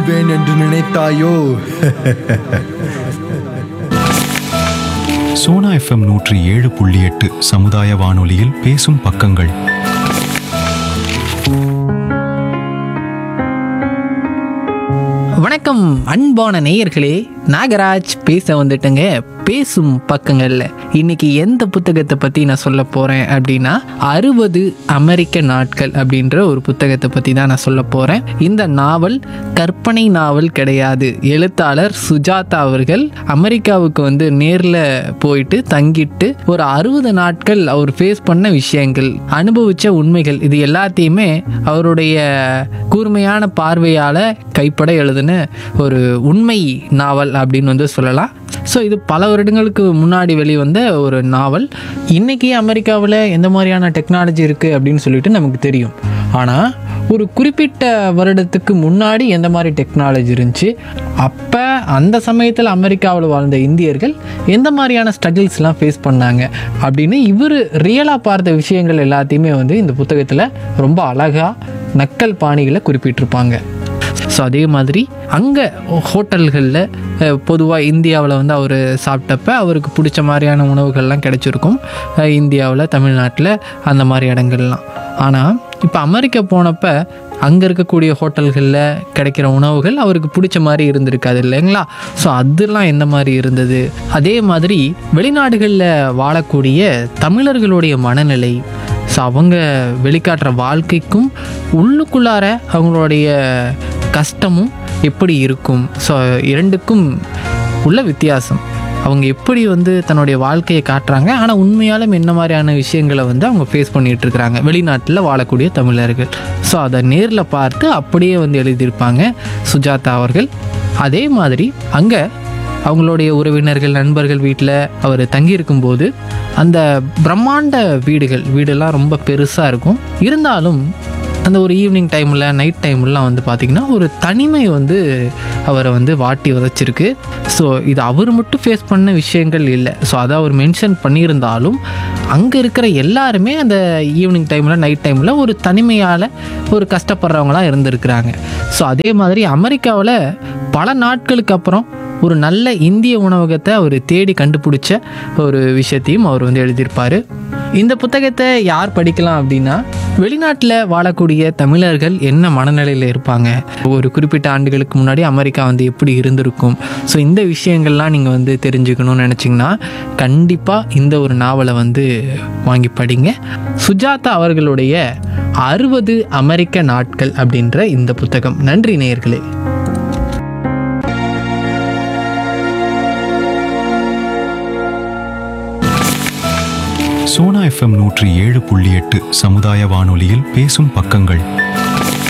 வீழ்வேன் என்று நினைத்தாயோ சோனா எஃப்எம் நூற்றி ஏழு புள்ளி எட்டு சமுதாய வானொலியில் பேசும் பக்கங்கள் வணக்கம் அன்பான நேயர்களே நாகராஜ் பேச வந்துட்டேங்க பேசும் பக்கங்கள்ல இன்னைக்கு எந்த புத்தகத்தை பத்தி நான் சொல்ல போறேன் அப்படின்னா அறுபது அமெரிக்க நாட்கள் அப்படின்ற ஒரு புத்தகத்தை பத்தி தான் நான் சொல்ல போறேன் இந்த நாவல் கற்பனை நாவல் கிடையாது எழுத்தாளர் சுஜாதா அவர்கள் அமெரிக்காவுக்கு வந்து நேர்ல போயிட்டு தங்கிட்டு ஒரு அறுபது நாட்கள் அவர் ஃபேஸ் பண்ண விஷயங்கள் அனுபவிச்ச உண்மைகள் இது எல்லாத்தையுமே அவருடைய கூர்மையான பார்வையால கைப்பட எழுதின ஒரு உண்மை நாவல் அப்படின்னு வந்து சொல்லலாம் ஸோ இது பல வருடங்களுக்கு முன்னாடி வெளிவந்த ஒரு நாவல் இன்னைக்கு அமெரிக்காவில் எந்த மாதிரியான டெக்னாலஜி இருக்குது அப்படின்னு சொல்லிட்டு நமக்கு தெரியும் ஆனால் ஒரு குறிப்பிட்ட வருடத்துக்கு முன்னாடி எந்த மாதிரி டெக்னாலஜி இருந்துச்சு அப்போ அந்த சமயத்தில் அமெரிக்காவில் வாழ்ந்த இந்தியர்கள் எந்த மாதிரியான ஸ்ட்ரகிள்ஸ்லாம் ஃபேஸ் பண்ணாங்க அப்படின்னு இவர் ரியலாக பார்த்த விஷயங்கள் எல்லாத்தையுமே வந்து இந்த புத்தகத்தில் ரொம்ப அழகாக நக்கல் பாணிகளை குறிப்பிட்டிருப்பாங்க ஸோ அதே மாதிரி அங்கே ஹோட்டல்களில் பொதுவாக இந்தியாவில் வந்து அவர் சாப்பிட்டப்ப அவருக்கு பிடிச்ச மாதிரியான உணவுகள்லாம் கிடைச்சிருக்கும் அஹ் இந்தியாவில் தமிழ்நாட்டில் அந்த மாதிரி இடங்கள்லாம் ஆனால் இப்போ அமெரிக்கா போனப்ப அங்கே இருக்கக்கூடிய ஹோட்டல்களில் கிடைக்கிற உணவுகள் அவருக்கு பிடிச்ச மாதிரி இருந்திருக்காது இல்லைங்களா ஸோ அதெல்லாம் எந்த மாதிரி இருந்தது அதே மாதிரி வெளிநாடுகளில் வாழக்கூடிய தமிழர்களுடைய மனநிலை ஸோ அவங்க வெளிக்காட்டுற வாழ்க்கைக்கும் உள்ளுக்குள்ளார அவங்களுடைய கஷ்டமும் எப்படி இருக்கும் ஸோ இரண்டுக்கும் உள்ள வித்தியாசம் அவங்க எப்படி வந்து தன்னுடைய வாழ்க்கையை காட்டுறாங்க ஆனால் உண்மையாலும் என்ன மாதிரியான விஷயங்களை வந்து அவங்க ஃபேஸ் பண்ணிட்டு இருக்கிறாங்க வெளிநாட்டில் வாழக்கூடிய தமிழர்கள் ஸோ அதை நேரில் பார்த்து அப்படியே வந்து எழுதியிருப்பாங்க சுஜாதா அவர்கள் அதே மாதிரி அங்கே அவங்களுடைய உறவினர்கள் நண்பர்கள் வீட்டில் அவர் தங்கியிருக்கும்போது அந்த பிரம்மாண்ட வீடுகள் வீடெல்லாம் ரொம்ப பெருசாக இருக்கும் இருந்தாலும் அந்த ஒரு ஈவினிங் டைமில் நைட் டைம்லாம் வந்து பார்த்திங்கன்னா ஒரு தனிமை வந்து அவரை வந்து வாட்டி வதச்சிருக்கு ஸோ இது அவர் மட்டும் ஃபேஸ் பண்ண விஷயங்கள் இல்லை ஸோ அதை அவர் மென்ஷன் பண்ணியிருந்தாலும் அங்கே இருக்கிற எல்லாருமே அந்த ஈவினிங் டைமில் நைட் டைமில் ஒரு தனிமையால் ஒரு கஷ்டப்படுறவங்களாம் இருந்திருக்கிறாங்க ஸோ அதே மாதிரி அமெரிக்காவில் பல நாட்களுக்கு அப்புறம் ஒரு நல்ல இந்திய உணவகத்தை அவர் தேடி கண்டுபிடிச்ச ஒரு விஷயத்தையும் அவர் வந்து எழுதியிருப்பார் இந்த புத்தகத்தை யார் படிக்கலாம் அப்படின்னா வெளிநாட்டில் வாழக்கூடிய தமிழர்கள் என்ன மனநிலையில் இருப்பாங்க ஒரு குறிப்பிட்ட ஆண்டுகளுக்கு முன்னாடி அமெரிக்கா வந்து எப்படி இருந்திருக்கும் ஸோ இந்த விஷயங்கள்லாம் நீங்கள் வந்து தெரிஞ்சுக்கணும்னு நினச்சிங்கன்னா கண்டிப்பாக இந்த ஒரு நாவலை வந்து வாங்கி படிங்க சுஜாதா அவர்களுடைய அறுபது அமெரிக்க நாட்கள் அப்படின்ற இந்த புத்தகம் நன்றி நேயர்களே சோனா எஃப்எம் நூற்றி ஏழு புள்ளி எட்டு சமுதாய வானொலியில் பேசும் பக்கங்கள்